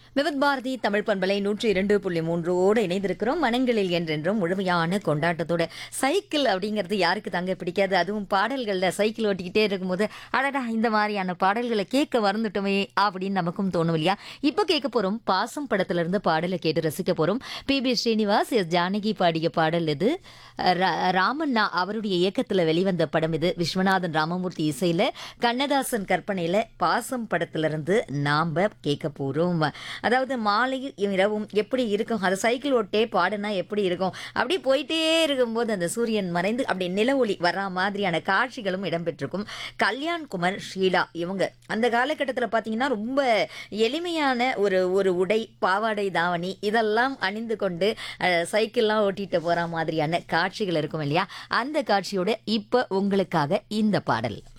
விவத் பாரதி தமிழ் பண்பலை நூற்றி இரண்டு புள்ளி மூன்றோடு இணைந்திருக்கிறோம் மனங்களில் என்றென்றும் முழுமையான கொண்டாட்டத்தோட சைக்கிள் அப்படிங்கிறது யாருக்கு தாங்க பிடிக்காது அதுவும் பாடல்களில் சைக்கிள் ஓட்டிக்கிட்டே இருக்கும்போது அடடா இந்த மாதிரியான பாடல்களை கேட்க மறந்துட்டோமே அப்படின்னு நமக்கும் தோணும் இல்லையா இப்போ கேட்க போறோம் பாசம் படத்துல இருந்து பாடலை கேட்டு ரசிக்க போறோம் P B Srinivas S Janaki பாடிய பாடல் இது ரா- ராமண்ணா அவருடைய இயக்கத்துல வெளிவந்த படம் இது விஸ்வநாதன் ராமமூர்த்தி இசையில கண்ணதாசன் கற்பனையில பாசம் படத்துல இருந்து நாம கேட்க போறோம் அதாவது மாலையில் இரவும் எப்படி இருக்கும் அது சைக்கிள் ஓட்டே பாடுனா எப்படி இருக்கும் அப்படியே போயிட்டே இருக்கும்போது அந்த சூரியன் மறைந்து அப்படியே நில ஒளி வரா மாதிரியான காட்சிகளும் இடம்பெற்றிருக்கும் கல்யாண் குமார் ஷீலா இவங்க அந்த காலகட்டத்தில் பார்த்தீங்கன்னா ரொம்ப எளிமையான ஒரு ஒரு உடை பாவாடை தாவணி இதெல்லாம் அணிந்து கொண்டு அஹ், சைக்கிள்லாம் ஓட்டிட்டு போற மாதிரியான காட்சிகள் இருக்கும் இல்லையா அந்த காட்சியோட இப்போ உங்களுக்காக இந்த பாடல்